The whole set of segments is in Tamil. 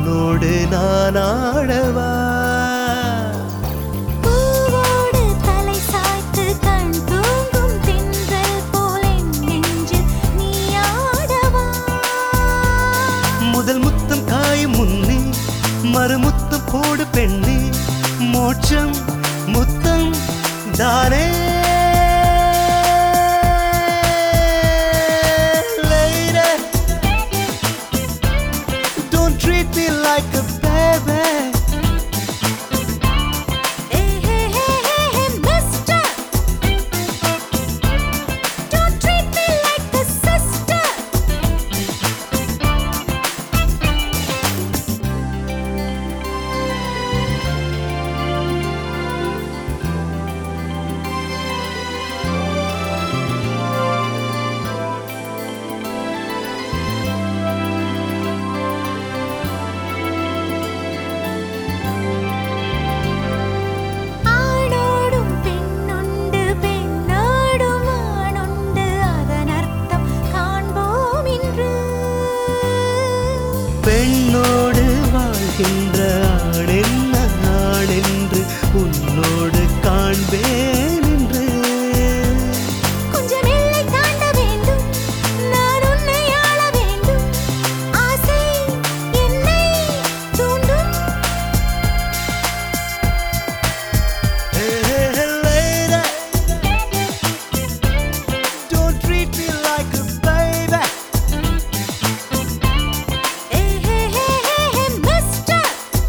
உன்னோடு நான் ஆடவா பூவோடு தலை சாய்த்து கண் தூங்கும் திங்கள் போல் என் நெஞ்சில் நீ ஆடவா முதல் முத்தம் காயும் முன்னே மறுமுத்தம் போடு பெண்ணே மோட்சம் முத்தம் தானே Lady, Don't treat me like a baby. ஏ hey hey hey hey mister Don't treat me like a sister ஆணோடும் பெண்ணுண்டு பெண்ணோடும் ஆணுண்டு அதன் அர்த்தம் காண்போம் இன்று பெண்ணோடு வாழ்கின்ற ஆணென்ன ஆணென்று உன்னோடு காண்பேன் என்று கொஞ்சம் எல்லை தாண்ட வேண்டும் நான் உன்னை ஆள வேண்டும் ஆசை என்னை தூண்டும் Hey, hey, hey, lady, don't treat me like a baby. ஏ hey hey hey hey mister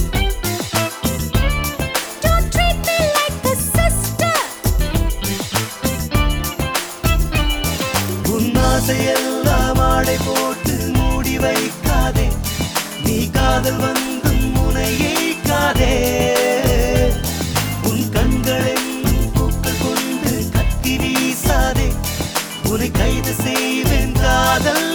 Don't treat me like a sister உன் ஆசையெல்லாம் ஆடை போட்டு மூடி வைக்காதே நீ காதல் வந்தும் முனையைக்காதே உன் கண்களில் பூக்கள் கொண்டு கத்தி வீசாதே உன்னை கைது செய்வேன் காதல்